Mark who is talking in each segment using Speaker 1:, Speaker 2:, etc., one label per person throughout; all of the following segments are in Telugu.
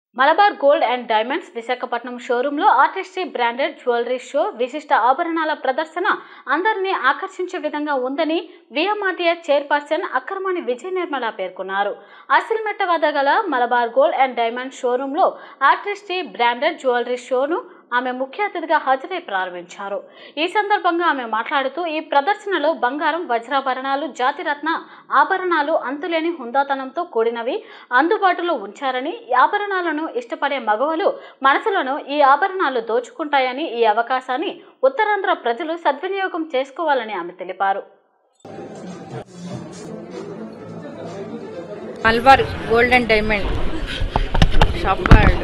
Speaker 1: Malabar gold and diamonds Visakhapatnam షోరూంలో ఆర్టిస్ట్రీ బ్రాండెడ్ జ్యువెలరీ షో విశిష్ట ఆభరణాల ప్రదర్శన అందరినీ ఆకర్షించే విధంగా ఉందని విఎంఆర్టీఏ చైర్పర్సన్ అక్రమాణి విజయ నిర్మల పేర్కొన్నారు అసిల్మెట్ట వద్ద గల మలబార్ గోల్డ్ అండ్ డైమండ్ షోరూంలో ఆర్టిస్ట్రీ బ్రాండెడ్ జ్యువెలరీ షోను ఆమె ముఖ్య అతిథిగా హాజరై ప్రారంభించారు ఈ సందర్భంగా ఆమె మాట్లాడుతూ ఈ ప్రదర్శనలో బంగారం వజ్రాభరణాలు జాతిరత్న ఆభరణాలు అంతులేని హుందాతనంతో కూడినవి అందుబాటులో ఉంచారని ఈ ఆభరణాలను ఇష్టపడే మగవలు మనసులను ఈ ఆభరణాలు దోచుకుంటాయని ఈ అవకాశాన్ని ఉత్తరాంధ్ర ప్రజలు సద్వినియోగం చేసుకోవాలని ఆమె తెలిపారు
Speaker 2: Malabar gold and diamond shop వాళ్ళు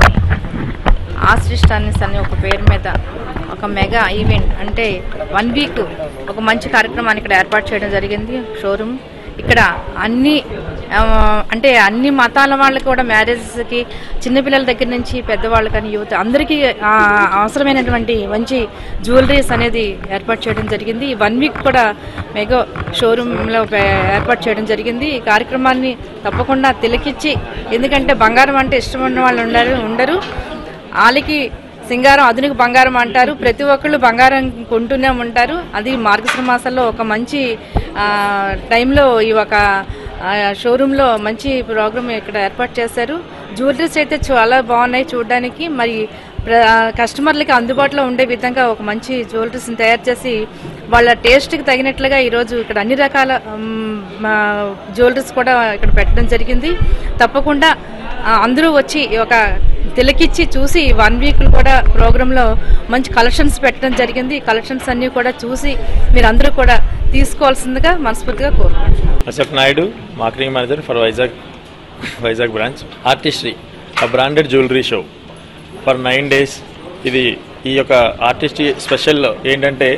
Speaker 2: ఆశ్రిస్టానిస్ అనే ఒక పేరు మీద ఒక మెగా ఈవెంట్ అంటే వన్ వీక్ ఒక మంచి కార్యక్రమాన్ని ఇక్కడ ఏర్పాటు చేయడం జరిగింది షోరూమ్ ఇక్కడ అన్ని ఆ, అంటే అన్ని మతాల వాళ్ళకి కూడా మ్యారేజెస్కి చిన్నపిల్లల దగ్గర నుంచి పెద్దవాళ్ళు కానీ యువత అందరికీ ఆ, అవసరమైనటువంటి మంచి జ్యువెలరీస్ అనేది ఏర్పాటు చేయడం జరిగింది ఈ వన్ వీక్ కూడా మెగా షోరూంలో ఏర్పాటు చేయడం జరిగింది ఈ కార్యక్రమాన్ని తప్పకుండా తిలకిచ్చి ఎందుకంటే బంగారం అంటే ఇష్టం ఉన్న వాళ్ళు ఉండరు ఉండరు వాళ్ళకి సింగారం ఆధునిక బంగారం అంటారు ప్రతి ఒక్కళ్ళు బంగారం కొంటూనే ఉంటారు అది మార్గశిర మాసంలో ఒక మంచి ఆ, టైంలో ఈ ఒక ఆ, షోరూంలో మంచి ప్రోగ్రామ్ ఇక్కడ ఏర్పాటు చేశారు జ్యువెలరీస్ అయితే చాలా బాగున్నాయి చూడడానికి మరి ప్ర- కస్టమర్లకి అందుబాటులో ఉండే విధంగా ఒక మంచి జ్యువెలరీస్ని తయారు చేసి వాళ్ళ టేస్ట్కి తగినట్లుగా ఈరోజు ఇక్కడ అన్ని రకాల మ్, మా జ్యువెలరీస్ కూడా ఇక్కడ పెట్టడం జరిగింది తప్పకుండా ఆ, అందరూ వచ్చి ఈ ఒక తిలకిచ్చి చూసి వన్ వీక్ కూడా ప్రోగ్రాంలో మంచి కలెక్షన్స్ పెట్టడం జరిగింది ఈ కలెక్షన్స్ అన్ని కూడా చూసి మీరు అందరూ కూడా తీసుకోవాల్సిందిగా మనస్ఫూర్తిగా కోరుకుంటున్నాను
Speaker 3: Ashok Naidu marketing manager for Vizag Vizag branch artistry ఆ branded jewellery show for nine days ఇది ఈ యొక్క ఆర్టిస్ట్రీ స్పెషల్ ఏంటంటే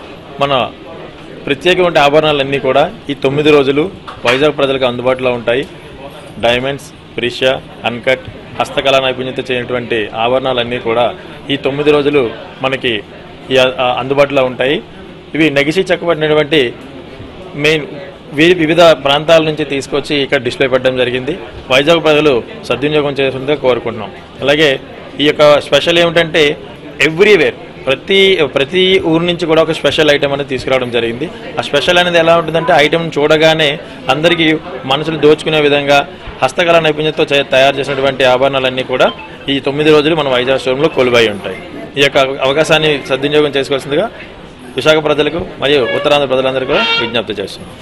Speaker 3: మన ప్రత్యేకమైన ఆభరణాలన్నీ కూడా ఈ తొమ్మిది రోజులు వైజాగ్ ప్రజలకు అందుబాటులో ఉంటాయి డైమండ్స్ ప్రిషా అన్కట్ హస్తకళా నైపుణ్యత చేయనటువంటి ఆభరణాలన్నీ కూడా ఈ తొమ్మిది రోజులు మనకి ఈ ఆ- ఆ అందుబాటులో ఉంటాయి ఇవి నెగిసి చెక్కబడినటువంటి మెయిన్ వి- వివిధ ప్రాంతాల నుంచి తీసుకొచ్చి ఇక్కడ డిస్ప్లే పెట్టడం జరిగింది వైజాగ్ ప్రజలు సద్వినియోగం చేస్తుందిగా కోరుకుంటున్నాం అలాగే ఈ యొక్క స్పెషల్ ఏమిటంటే ఎవ్రీవేర్ ప్రతి ప్రతి ఊరు నుంచి కూడా ఒక స్పెషల్ ఐటమ్ అనేది తీసుకురావడం జరిగింది ఆ స్పెషల్ అనేది ఎలా ఉంటుందంటే ఐటమ్ చూడగానే అందరికీ మనసులు దోచుకునే విధంగా హస్తకళా నైపుణ్యంతో చే- తయారు చేసినటువంటి ఆభరణాలన్నీ కూడా ఈ తొమ్మిది రోజులు మన వైజాగ్ స్టోర్లో కొలువై ఉంటాయి ఈ యొక్క అవకాశాన్ని సద్వినియోగం చేసుకోవాల్సిందిగా విశాఖ ప్రజలకు మరియు ఉత్తరాంధ్ర ప్రజలందరికీ కూడా విజ్ఞప్తి చేస్తున్నాం